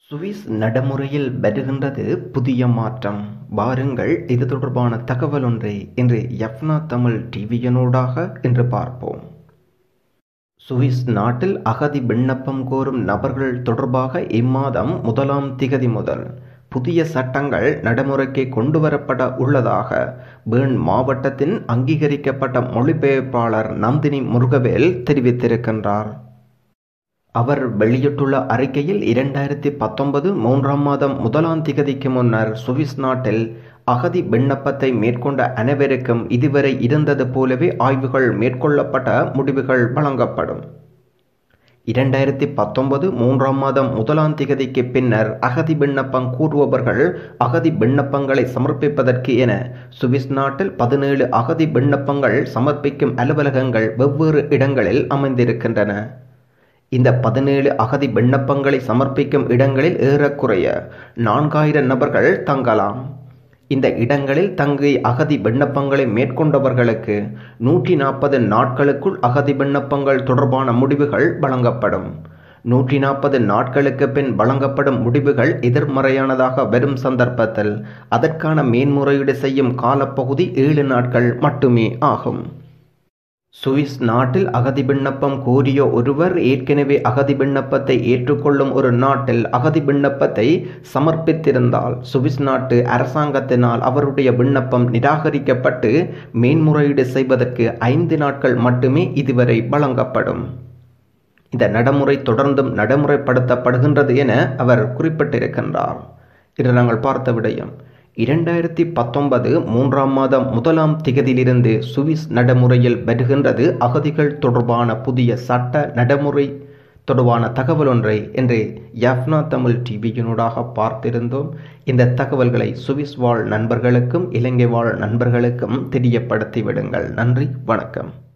Swiss நடைமுறையில் வருகின்றது புதிய மாற்றம் வாருங்கள் இது தொடர்பான தகவல் ஒன்றை இன்று எஃப்னா தமிழ் டிவியினூடாக இன்று பார்ப்போம் சுவிஸ் நாட்டில் அகதி விண்ணப்பம் கோரும் நபர்கள் தொடர்பாக இம்மாதம் முதலாம் திகதி முதல் புதிய சட்டங்கள் நடைமுறைக்கு கொண்டுவரப்பட உள்ளதாக பேர்ன் மாவட்டத்தின் அங்கீகரிக்கப்பட்ட மொழிபெயர்ப்பாளர் நந்தினி முருகவேல் தெரிவித்திருக்கின்றார் அவர் வெளியிட்டுள்ள அறிக்கையில் இரண்டாயிரத்தி பத்தொன்பது மூன்றாம் மாதம் முதலாம் திகதிக்கு முன்னர் சுவிஸ் நாட்டில் அகதி விண்ணப்பத்தை மேற்கொண்ட அனைவருக்கும் இதுவரை இருந்தது போலவே ஆய்வுகள் மேற்கொள்ளப்பட்ட முடிவுகள் வழங்கப்படும் இரண்டாயிரத்தி பத்தொன்பது மூன்றாம் மாதம் முதலாம் திகதிக்கு பின்னர் அகதி விண்ணப்பம் கூறுபவர்கள் அகதி விண்ணப்பங்களை சமர்ப்பிப்பதற்கு என சுவிஸ் நாட்டில் பதினேழு அகதி விண்ணப்பங்கள் சமர்ப்பிக்கும் அலுவலகங்கள் வெவ்வேறு இடங்களில் அமைந்திருக்கின்றன இந்த பதினேழு அகதி விண்ணப்பங்களை சமர்ப்பிக்கும் இடங்களில் ஏறக்குறைய நான்காயிரம் நபர்கள் தங்கலாம் இந்த இடங்களில் தங்கி அகதி விண்ணப்பங்களை மேற்கொண்டவர்களுக்கு நூற்றி நாற்பது நாட்களுக்குள் அகதி விண்ணப்பங்கள் தொடர்பான முடிவுகள் வழங்கப்படும் நூற்றி நாற்பது நாட்களுக்கு பின் வழங்கப்படும் முடிவுகள் எதிர்மறையானதாக வரும் சந்தர்ப்பத்தில் அதற்கான மேன்முறையீடு செய்யும் காலப்பகுதி ஏழு நாட்கள் மட்டுமே ஆகும் சுவிஸ் நாட்டில் அகதி விண்ணப்பம் கோரிய ஒருவர் ஏற்கனவே அகதி விண்ணப்பத்தை ஏற்றுக்கொள்ளும் ஒரு நாட்டில் அகதி விண்ணப்பத்தை சமர்ப்பித்திருந்தால் சுவிஸ் நாட்டு அரசாங்கத்தினால் அவருடைய விண்ணப்பம் நிராகரிக்கப்பட்டு மேன்முறையீடு செய்வதற்கு ஐந்து நாட்கள் மட்டுமே இதுவரை வழங்கப்படும் இந்த நடைமுறை தொடர்ந்தும் நடைமுறைப்படுத்தப்படுகின்றது என அவர் குறிப்பிட்டிருக்கின்றார் இது நாங்கள் பார்த்த விடயம் இரண்டாயிரத்தி பத்தொன்பது மூன்றாம் மாதம் முதலாம் திகதியிலிருந்து சுவிஸ் நடைமுறையில் வருகின்றது அகதிகள் தொடர்பான புதிய சட்ட நடைமுறை தொடர்பான தகவல் ஒன்றை இன்று யப்னா தமிழ் டிவியினூடாக பார்த்திருந்தோம் இந்த தகவல்களை சுவிஸ் வாழ் நண்பர்களுக்கும் இலங்கை வாழ் நண்பர்களுக்கும் தெரியப்படுத்தி விடுங்கள் நன்றி வணக்கம்